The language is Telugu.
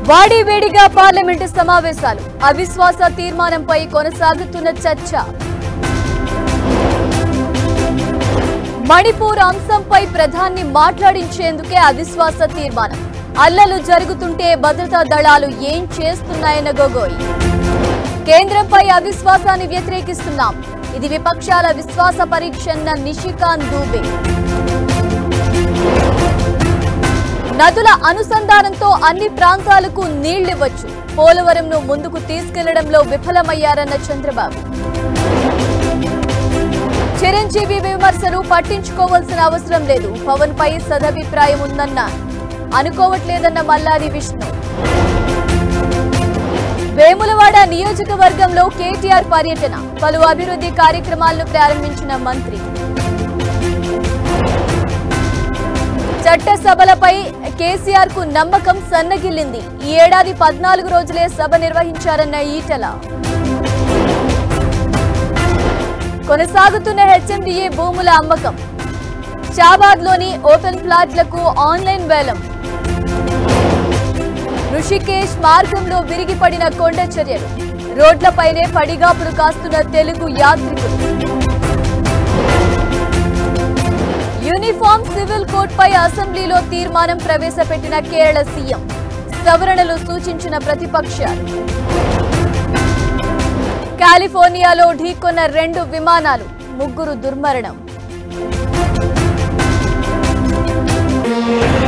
వాడివేడిగా పార్లమెంటు సమావేశాలు అవిశ్వాస తీర్మానంపై కొనసాగుతున్న చర్చ మణిపూర్ అంశంపై ప్రధాన్ని మాట్లాడించేందుకే అవిశ్వాస తీర్మానం అల్లలు జరుగుతుంటే భద్రతా దళాలు ఏం చేస్తున్నాయన్న గొగోయ్ కేంద్రంపై అవిశ్వాసాన్ని వ్యతిరేకిస్తున్నాం ఇది విపక్షాల విశ్వాస పరీక్షన్న నిషికాంత్ దూబే నదుల అనుసంధానంతో అన్ని ప్రాంతాలకు నీళ్లివ్వచ్చు పోలవరంను ముందుకు తీసుకెళ్లడంలో విఫలమయ్యారన్న చంద్రబాబు చిరంజీవి విమర్శలు పట్టించుకోవాల్సిన అవసరం లేదు పవన్ పై సదభిప్రాయం ఉందన్న అనుకోవట్లేదన్న మల్లాది విష్ణు వేములవాడ నియోజకవర్గంలో కేటీఆర్ పర్యటన పలు అభివృద్ధి కార్యక్రమాలను ప్రారంభించిన మంత్రి చట్టసభలపై కేసీఆర్ కు నమ్మకం సన్నగిల్లింది ఈ ఏడాది పద్నాలుగు రోజులే సభ నిర్వహించారన్న ఈటల కొనసాగుతున్న హెచ్ఎండిఏ భూముల అమ్మకం షాబాద్ లోని ఓపెన్ ప్లాట్లకు ఆన్లైన్ వేలం ఋషికేశ్ మార్గంలో విరిగిపడిన కొండ చర్యలు రోడ్లపైనే పడిగాపులు కాస్తున్న తెలుగు యాత్రికులు యూనిఫామ్ సివిల్ కోడ్పై అసెంబ్లీలో తీర్మానం ప్రవేశపెట్టిన కేరళ సీఎం సవరణలు సూచించిన ప్రతిపక్షాలు కాలిఫోర్నియాలో ఢీకొన్న రెండు విమానాలు ముగ్గురు దుర్మరణం